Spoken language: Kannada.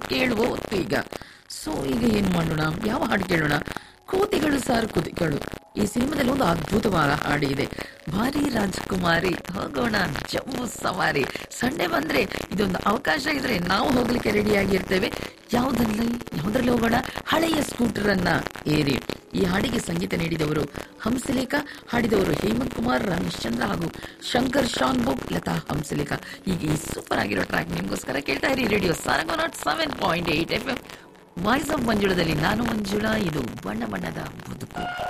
ಕೇಳುವ ಹೊತ್ತು ಈಗ ಸೊ ಈಗ ಏನ್ ಮಾಡೋಣ ಯಾವ ಹಾಡು ಕೇಳೋಣ ಕೋತಿಗಳು ಸಾರ್ ಕುತಿಗಳು ಈ ಸಿನಿಮಾದಲ್ಲಿ ಒಂದು ಅದ್ಭುತವಾದ ಹಾಡು ಇದೆ ಭಾರಿ ರಾಜಕುಮಾರಿ ಹೋಗೋಣ ಜಮ್ಮು ಸವಾರಿ ಸಂಡೆ ಬಂದ್ರೆ ಇದೊಂದು ಅವಕಾಶ ಇದ್ರೆ ನಾವು ಹೋಗ್ಲಿಕ್ಕೆ ರೆಡಿ ಆಗಿರ್ತೇವೆ ಯಾವ್ದ್ರಲ್ಲಿ ಯಾವ್ದ್ರಲ್ಲಿ ಹೋಗೋಣ ಹಳೆಯ ಸ್ಕೂಟರ್ ಅನ್ನ ಏರಿ ಈ ಹಾಡಿಗೆ ಸಂಗೀತ ನೀಡಿದವರು ಹಂಸಲೇಖ ಹಾಡಿದವರು ಹೇಮಂತ್ ಕುಮಾರ್ ರಮೇಶ್ ಚಂದ್ರ ಹಾಗೂ ಶಂಕರ್ ಶಾನ್ ಬೋಗ್ ಲತಾ ಹಂಸಲೇಖ ಈಗ ಈ ಸೂಪರ್ ಆಗಿರೋ ಟ್ರ್ಯಾಕ್ ನಿಮ್ಗೋಸ್ಕರ ಕೇಳ್ತಾ ಇರಿ radio Saranga nought seven point eight F M voice of ಮಂಜುಳದಲ್ಲಿ ನಾನು ಮಂಜುಳಾ ಇದು ಬಣ್ಣ ಬಣ್ಣದ ಬದುಕು